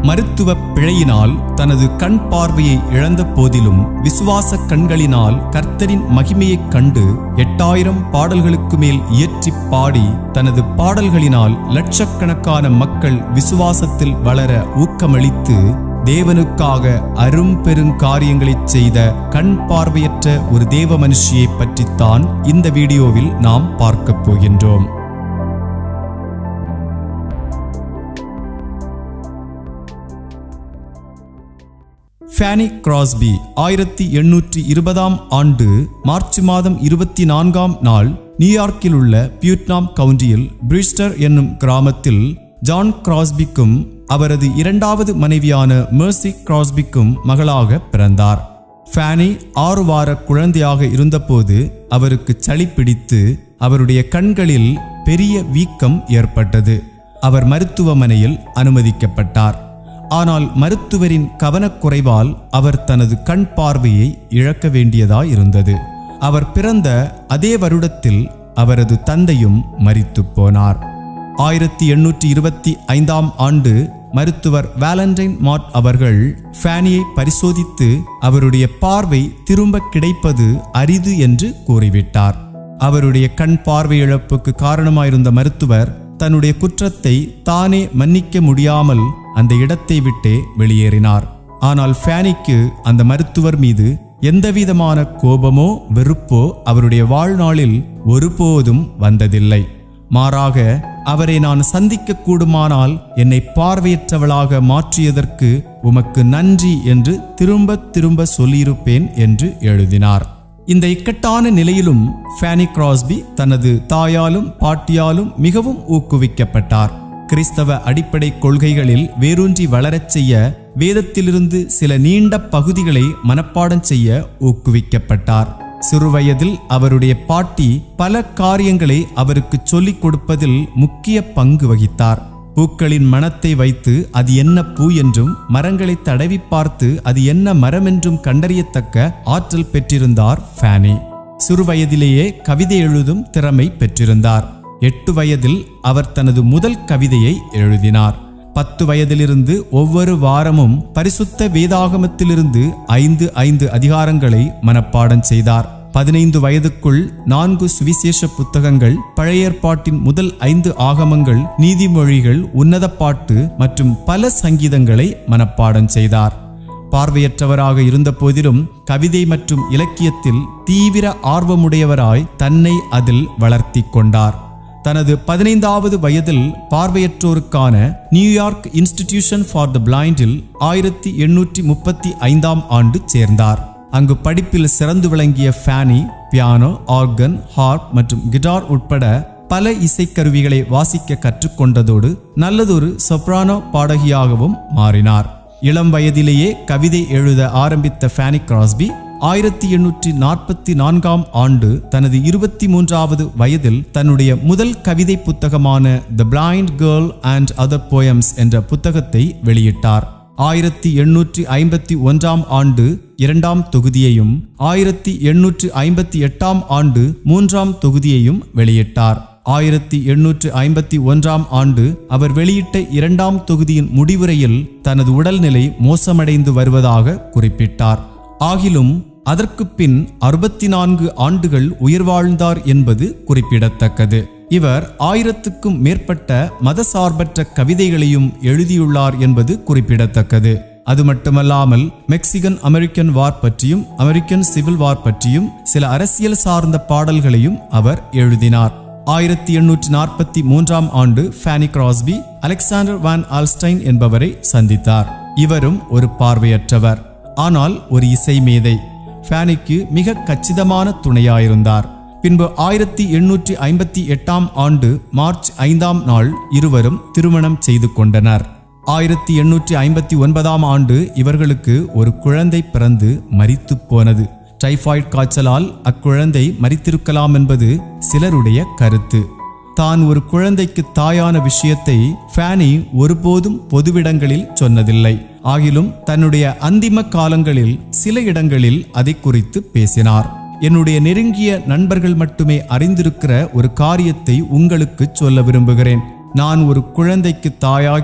மருத்துவ பிழையினால் தனது கண் பார்வையை இழந்த போதிலும் விசுவாச கண்களினால் கர்த்தரின் மகிமையைக் கண்டு எட்டாயிரம் பாடல்களுக்கு மேல் இயற்றி பாடி தனது பாடல்களினால் லட்சக்கணக்கான மக்கள் விசுவாசத்தில் வளர ஊக்கமளித்து தேவனுக்காக அரும் பெருங்காரியங்களைச் செய்த கண் பார்வையற்ற ஒரு தேவ மனுஷியை பற்றித்தான் இந்த வீடியோவில் நாம் பார்க்கப் போகின்றோம் ஃபேனி கிராஸ்பி ஆயிரத்தி எண்ணூற்றி இருபதாம் ஆண்டு மார்ச் மாதம் இருபத்தி நான்காம் நாள் நியூயார்க்கில் உள்ள பியூட்னாம் கவுண்டியில் பிரிஸ்டர் என்னும் கிராமத்தில் ஜான் கிராஸ்பிக்கும் அவரது இரண்டாவது மனைவியான மேர்சி கிராஸ்பிக்கும் மகளாக பிறந்தார் ஃபேனி ஆறு வார குழந்தையாக இருந்தபோது அவருக்கு சளி பிடித்து அவருடைய கண்களில் பெரிய வீக்கம் ஏற்பட்டது அவர் மருத்துவமனையில் அனுமதிக்கப்பட்டார் ஆனால் மருத்துவரின் கவனக்குறைவால் அவர் தனது கண் பார்வையை இழக்க வேண்டியதாயிருந்தது அவர் பிறந்த அதே வருடத்தில் அவரது தந்தையும் மரித்துப் போனார் ஆயிரத்தி எண்ணூற்றி இருபத்தி ஐந்தாம் ஆண்டு மருத்துவர் வேலண்டைன் மாட் அவர்கள் ஃபேனியை பரிசோதித்து அவருடைய பார்வை திரும்ப கிடைப்பது அரிது என்று கூறிவிட்டார் அவருடைய கண் பார்வை இழப்புக்கு காரணமாயிருந்த மருத்துவர் தன்னுடைய குற்றத்தை தானே மன்னிக்க முடியாமல் அந்த இடத்தை விட்டே வெளியேறினார் ஆனால் ஃபேனிக்கு அந்த மருத்துவர் மீது எந்தவிதமான கோபமோ வெறுப்போ அவருடைய வாழ்நாளில் ஒருபோதும் வந்ததில்லை மாறாக அவரை நான் சந்திக்க கூடுமானால் என்னை பார்வையற்றவளாக மாற்றியதற்கு உமக்கு நன்றி என்று திரும்ப திரும்ப சொல்லியிருப்பேன் என்று எழுதினார் இந்த இக்கட்டான நிலையிலும் ஃபேனி கிராஸ்பி தனது தாயாலும் பாட்டியாலும் மிகவும் ஊக்குவிக்கப்பட்டார் கிறிஸ்தவ அடிப்படை கொள்கைகளில் வேரூன்றி வளரச் செய்ய வேதத்திலிருந்து சில நீண்ட பகுதிகளை மனப்பாடம் செய்ய ஊக்குவிக்கப்பட்டார் சிறுவயதில் அவருடைய பாட்டி பல காரியங்களை அவருக்கு சொல்லிக் கொடுப்பதில் முக்கிய பங்கு வகித்தார் பூக்களின் மனத்தை வைத்து அது என்ன பூ என்றும் மரங்களை தடவி பார்த்து அது என்ன மரம் என்றும் கண்டறியத்தக்க ஆற்றல் பெற்றிருந்தார் ஃபேனி சிறுவயதிலேயே கவிதை எழுதும் திறமை பெற்றிருந்தார் எட்டு வயதில் அவர் தனது முதல் கவிதையை எழுதினார் பத்து வயதிலிருந்து ஒவ்வொரு வாரமும் பரிசுத்த வேதாகமத்திலிருந்து ஐந்து ஐந்து அதிகாரங்களை மனப்பாடம் செய்தார் பதினைந்து வயதுக்குள் நான்கு சுவிசேஷ புத்தகங்கள் பழைய ஏற்பாட்டின் முதல் ஐந்து ஆகமங்கள் நீதிமொழிகள் உன்னத பாட்டு மற்றும் பல சங்கீதங்களை மனப்பாடம் செய்தார் பார்வையற்றவராக இருந்த போதிலும் கவிதை மற்றும் இலக்கியத்தில் தீவிர ஆர்வமுடையவராய் தன்னை அதில் வளர்த்தி கொண்டார் தனது பதினைந்தாவது வயதில் பார்வையற்றோருக்கான நியூயார்க் இன்ஸ்டிடியூஷன் ஃபார் த பிளைண்டில் ஆயிரத்தி எண்ணூற்றி முப்பத்தி ஐந்தாம் ஆண்டு சேர்ந்தார் அங்கு படிப்பில் சிறந்து விளங்கிய ஃபேனி பியானோ ஆர்கன் ஹார்ப் மற்றும் கிட்டார் உட்பட பல இசைக்கருவிகளை வாசிக்க கற்றுக்கொண்டதோடு நல்லதொரு சொப்ரானோ பாடகியாகவும் மாறினார் இளம் வயதிலேயே கவிதை எழுத ஆரம்பித்த ஃபேனி கிராஸ்பி ஆயிரத்தி எண்ணூற்றி நாற்பத்தி நான்காம் ஆண்டு தனது இருபத்தி மூன்றாவது வயதில் தன்னுடைய முதல் கவிதை புத்தகமான the blind girl and other poems என்ற புத்தகத்தை வெளியிட்டார் ஆயிரத்தி எண்ணூற்றி ஐம்பத்தி ஒன்றாம் ஆண்டு இரண்டாம் தொகுதியையும் ஆயிரத்தி எண்ணூற்று ஐம்பத்தி எட்டாம் ஆண்டு மூன்றாம் தொகுதியையும் வெளியிட்டார் ஆயிரத்தி எண்ணூற்று ஐம்பத்தி ஒன்றாம் ஆண்டு அவர் வெளியிட்ட இரண்டாம் தொகுதியின் முடிவுரையில் தனது உடல்நிலை மோசமடைந்து வருவதாக குறிப்பிட்டார் ஆகிலும் அதற்கு பின் அறுபத்தி நான்கு ஆண்டுகள் உயிர் வாழ்ந்தார் என்பது குறிப்பிடத்தக்கது இவர் ஆயிரத்துக்கும் மேற்பட்ட மதசார்பற்ற கவிதைகளையும் எழுதியுள்ளார் என்பது குறிப்பிடத்தக்கது அது மட்டுமல்லாமல் மெக்சிகன் அமெரிக்கன் வார் பற்றியும் அமெரிக்கன் சிவில் வார் பற்றியும் சில அரசியல் சார்ந்த பாடல்களையும் அவர் எழுதினார் ஆயிரத்தி எண்ணூற்றி நாற்பத்தி மூன்றாம் ஆண்டு Fanny Crosby Alexander Van Alstyne என்பவரை சந்தித்தார் இவரும் ஒரு பார்வையற்றவர் ஆனால் ஒரு இசை மேதை ஃபேனிக்கு மிக கச்சிதமான துணையாயிருந்தார் பின்பு ஆயிரத்தி எண்ணூற்றி ஐம்பத்தி எட்டாம் ஆண்டு மார்ச் ஐந்தாம் நாள் இருவரும் திருமணம் செய்து கொண்டனர் ஆயிரத்தி எண்ணூற்றி ஐம்பத்தி ஒன்பதாம் ஆண்டு இவர்களுக்கு ஒரு குழந்தை பிறந்து மரித்து போனது டைபாய்டு காய்ச்சலால் அக்குழந்தை மரித்திருக்கலாம் என்பது சிலருடைய கருத்து தான் ஒரு குழந்தைக்கு தாயான விஷயத்தை ஃபேனி ஒருபோதும் பொதுவிடங்களில் சொன்னதில்லை ஆகிலும் தன்னுடைய அந்திம காலங்களில் சில இடங்களில் அதை குறித்து பேசினார் என்னுடைய நெருங்கிய நண்பர்கள் மட்டுமே அறிந்திருக்கிற ஒரு காரியத்தை உங்களுக்கு சொல்ல விரும்புகிறேன் நான் ஒரு குழந்தைக்கு தாயாகி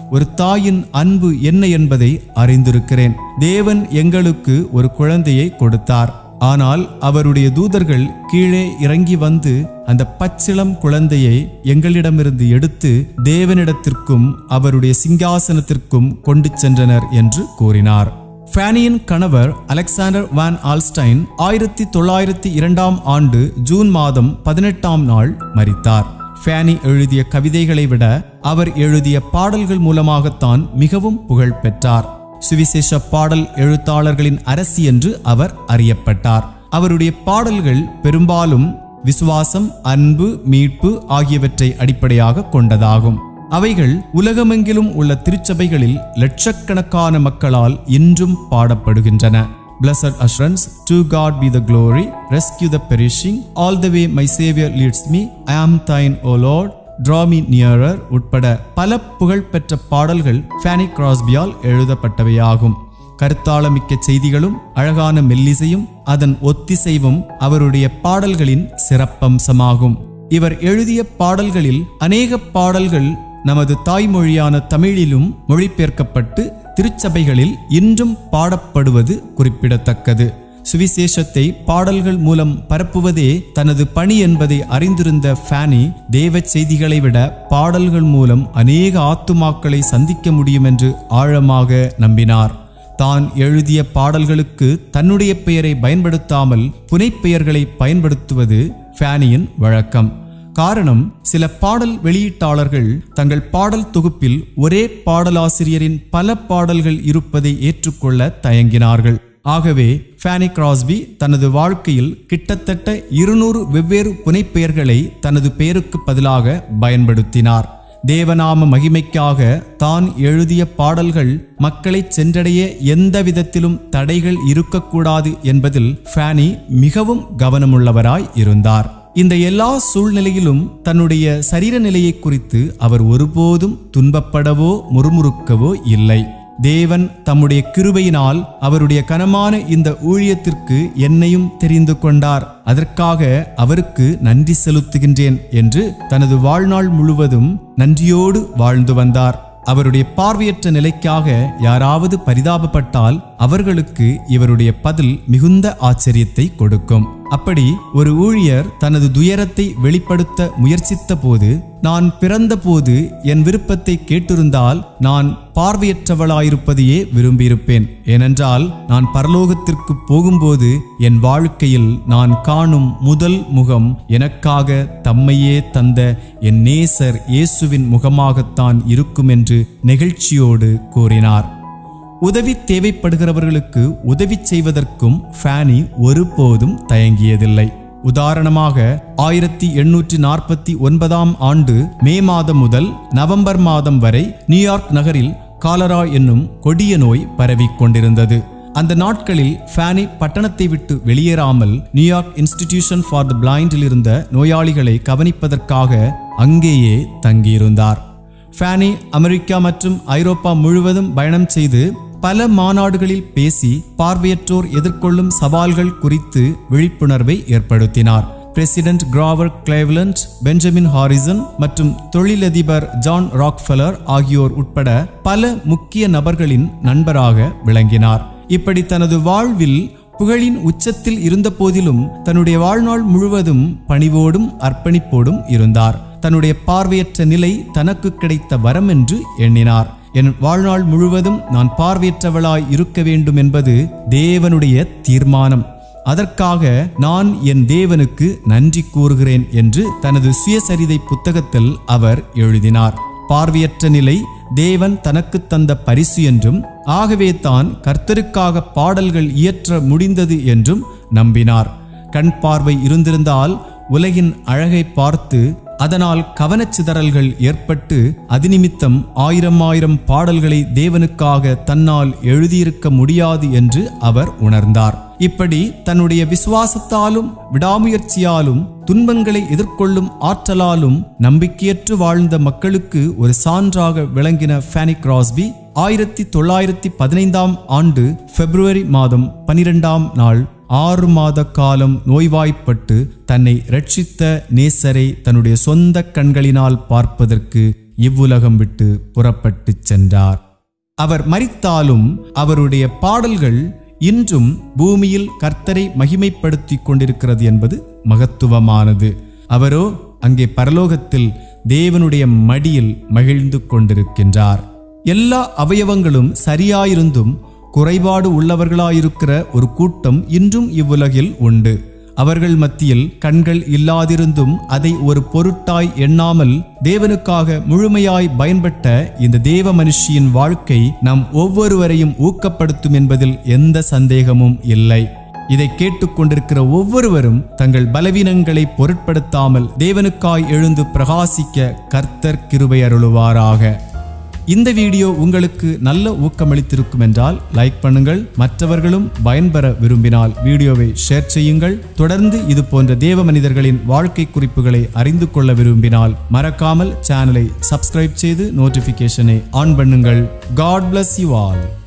ஒரு தாயின் அன்பு என்ன என்பதை அறிந்திருக்கிறேன் தேவன் எங்களுக்கு ஒரு குழந்தையை கொடுத்தார் ஆனால் அவருடைய தூதர்கள் கீழே இறங்கி வந்து அந்த பச்சிளம் குழந்தையை எங்களிடமிருந்து எடுத்து தேவனிடத்திற்கும் அவருடைய சிங்காசனத்திற்கும் கொண்டு சென்றனர் என்று கூறினார் ஃபேனியின் கணவர் அலெக்சாண்டர் வான் ஆல்ஸ்டைன் ஆயிரத்தி தொள்ளாயிரத்தி இரண்டாம் ஆண்டு ஜூன் மாதம் பதினெட்டாம் நாள் மரித்தார் ஃபேனி எழுதிய கவிதைகளை விட அவர் எழுதிய பாடல்கள் மூலமாகத்தான் மிகவும் புகழ் பெற்றார் சுவிசேஷ பாடல் எழுத்தாளர்களின் அரசி என்று அவர் அறியப்பட்டார் அவருடைய பாடல்கள் பெரும்பாலும் விசுவாசம் அன்பு மீட்பு ஆகியவற்றை அடிப்படையாக கொண்டதாகும் அவைகள் உலகமெங்கிலும் உள்ள திருச்சபைகளில் லட்சக்கணக்கான மக்களால் இன்றும் பாடப்படுகின்றன Blessed assurance, to God be the glory, rescue the perishing, all the way my Savior leads me, I am thine, O Lord, draw me nearer உட்பட பல புகழ்பெற்ற பாடல்கள் ஃபேனி கிராஸ்பியால் எழுதப்பட்டவையாகும் கருத்தாளமிக்க செய்திகளும் அழகான மெல்லிசையும் அதன் ஒத்திசைவும் அவருடைய பாடல்களின் சிறப்பம்சமாகும் இவர் எழுதிய பாடல்களில் அநேக பாடல்கள் நமது தாய்மொழியான தமிழிலும் மொழிபெயர்க்கப்பட்டு திருச்சபைகளில் இன்றும் பாடப்படுவது குறிப்பிடத்தக்கது சுவிசேஷத்தை பாடல்கள் மூலம் பரப்புவதே தனது பணி என்பதை அறிந்திருந்த ஃபேனி தேவ செய்திகளை விட பாடல்கள் மூலம் அநேக ஆத்துமாக்களை சந்திக்க முடியும் என்று ஆழமாக நம்பினார் தான் எழுதிய பாடல்களுக்கு தன்னுடைய பெயரை பயன்படுத்தாமல் புனைப்பெயர்களை பயன்படுத்துவது ஃபேனியின் வழக்கம் காரணம் சில பாடல் வெளியீட்டாளர்கள் தங்கள் பாடல் தொகுப்பில் ஒரே பாடலாசிரியரின் பல பாடல்கள் இருப்பதை ஏற்றுக்கொள்ள தயங்கினார்கள் ஆகவே ஃபேனி கிராஸ்பி தனது வாழ்க்கையில் கிட்டத்தட்ட இருநூறு வெவ்வேறு புனைப்பெயர்களை தனது பெயருக்கு பதிலாக பயன்படுத்தினார் தேவநாம மகிமைக்காக தான் எழுதிய பாடல்கள் மக்களை சென்றடைய எந்த விதத்திலும் தடைகள் இருக்கக்கூடாது என்பதில் ஃபேனி மிகவும் கவனமுள்ளவராய் இருந்தார் இந்த எல்லா சூழ்நிலையிலும் தன்னுடைய சரீர நிலையை குறித்து அவர் ஒருபோதும் துன்பப்படவோ முறுமுறுக்கவோ இல்லை தேவன் தம்முடைய கிருபையினால் அவருடைய கனமான இந்த ஊழியத்திற்கு என்னையும் தெரிந்து கொண்டார் அதற்காக அவருக்கு நன்றி செலுத்துகின்றேன் என்று தனது வாழ்நாள் முழுவதும் நன்றியோடு வாழ்ந்து வந்தார் அவருடைய பார்வையற்ற நிலைக்காக யாராவது பரிதாபப்பட்டால் அவர்களுக்கு இவருடைய பதில் மிகுந்த ஆச்சரியத்தை கொடுக்கும் அப்படி ஒரு ஊழியர் தனது துயரத்தை வெளிப்படுத்த முயற்சித்த போது நான் பிறந்தபோது என் விருப்பத்தை கேட்டிருந்தால் நான் பார்வையற்றவளாயிருப்பதையே விரும்பியிருப்பேன் ஏனென்றால் நான் பரலோகத்திற்கு போகும்போது என் வாழ்க்கையில் நான் காணும் முதல் முகம் எனக்காக தம்மையே தந்த என் நேசர் இயேசுவின் முகமாகத்தான் இருக்கும் என்று நெகிழ்ச்சியோடு கூறினார் உதவி தேவைப்படுகிறவர்களுக்கு உதவி செய்வதற்கும் ஃபேனி ஒருபோதும் தயங்கியதில்லை உதாரணமாக ஆயிரத்தி எண்ணூற்றி நாற்பத்தி ஒன்பதாம் ஆண்டு மே மாதம் முதல் நவம்பர் மாதம் வரை நியூயார்க் நகரில் காலரா என்னும் கொடிய நோய் பரவிக் கொண்டிருந்தது அந்த நாட்களில் ஃபேனி பட்டணத்தை விட்டு வெளியேறாமல் நியூயார்க் இன்ஸ்டிடியூஷன் ஃபார் த பிளைண்டில் இருந்த நோயாளிகளை கவனிப்பதற்காக அங்கேயே தங்கியிருந்தார் ஃபேனி அமெரிக்கா மற்றும் ஐரோப்பா முழுவதும் பயணம் செய்து பல மாநாடுகளில் பேசி பார்வையற்றோர் எதிர்கொள்ளும் சவால்கள் குறித்து விழிப்புணர்வை ஏற்படுத்தினார் president Grover Cleveland Benjamin Harrison மற்றும் தொழிலதிபர் ஜான் ராக்ஃபெலர் ஆகியோர் உட்பட பல முக்கிய நபர்களின் நண்பராக விளங்கினார் இப்படி தனது வாழ்வில் புகழின் உச்சத்தில் இருந்தபோதிலும் தன்னுடைய வாழ்நாள் முழுவதும் பணிவோடும் அர்ப்பணிப்போடும் இருந்தார் தன்னுடைய பார்வையற்ற நிலை தனக்கு கிடைத்த வரம் என்று எண்ணினார் என் வாழ்நாள் முழுவதும் நான் பார்வையற்றவளாய் இருக்க வேண்டும் என்பது தேவனுடைய தீர்மானம் அதற்காக நான் என் தேவனுக்கு நன்றி கூறுகிறேன் என்று தனது சுயசரிதை புத்தகத்தில் அவர் எழுதினார் பார்வையற்ற நிலை தேவன் தனக்கு தந்த பரிசு என்றும் ஆகவே தான் கர்த்தருக்காக பாடல்கள் இயற்ற முடிந்தது என்றும் நம்பினார் கண் பார்வை இருந்திருந்தால் உலகின் அழகை பார்த்து அதனால் கவனச்சிதறல்கள் ஏற்பட்டு அதிநிமித்தம் ஆயிரம் ஆயிரம் பாடல்களை தேவனுக்காக தன்னால் எழுதியிருக்க முடியாது என்று அவர் உணர்ந்தார் இப்படி தன்னுடைய விசுவாசத்தாலும் விடாமுயற்சியாலும் துன்பங்களை எதிர்கொள்ளும் ஆற்றலாலும் நம்பிக்கையற்று வாழ்ந்த மக்களுக்கு ஒரு சான்றாக விளங்கின ஃபேனி கிராஸ்பி ஆயிரத்தி தொள்ளாயிரத்தி பதினைந்தாம் ஆண்டு பிப்ரவரி மாதம் பனிரெண்டாம் நாள் ஆறு மாத காலம் நோய்வாய்ப்பட்டு தன்னை ரட்சித்த நேசரை தன்னுடைய சொந்த கண்களினால் பார்ப்பதற்கு இவ்வுலகம் விட்டு புறப்பட்டுச் சென்றார் அவர் மரித்தாலும் அவருடைய பாடல்கள் இன்றும் பூமியில் கர்த்தரை மகிமைப்படுத்திக் கொண்டிருக்கிறது என்பது மகத்துவமானது அவரோ அங்கே பரலோகத்தில் தேவனுடைய மடியில் மகிழ்ந்து கொண்டிருக்கின்றார் எல்லா அவயவங்களும் சரியாயிருந்தும் குறைபாடு உள்ளவர்களாயிருக்கிற ஒரு கூட்டம் இன்றும் இவ்வுலகில் உண்டு அவர்கள் மத்தியில் கண்கள் இல்லாதிருந்தும் அதை ஒரு பொருட்டாய் எண்ணாமல் தேவனுக்காக முழுமையாய் பயன்பட்ட இந்த தேவ மனுஷியின் வாழ்க்கை நம் ஒவ்வொருவரையும் ஊக்கப்படுத்தும் என்பதில் எந்த சந்தேகமும் இல்லை இதை கேட்டுக்கொண்டிருக்கிற ஒவ்வொருவரும் தங்கள் பலவீனங்களை பொருட்படுத்தாமல் தேவனுக்காய் எழுந்து பிரகாசிக்க கர்த்தர் கிருபை அருளுவாராக இந்த வீடியோ உங்களுக்கு நல்ல ஊக்கமளித்திருக்கும் என்றால் லைக் பண்ணுங்கள் மற்றவர்களும் பயன்பெற விரும்பினால் வீடியோவை ஷேர் செய்யுங்கள் தொடர்ந்து இது போன்ற தேவ மனிதர்களின் வாழ்க்கை குறிப்புகளை அறிந்து கொள்ள விரும்பினால் மறக்காமல் சேனலை சப்ஸ்கிரைப் செய்து நோட்டிபிகேஷனை ஆன் பண்ணுங்கள் காட் bless யூ ஆல்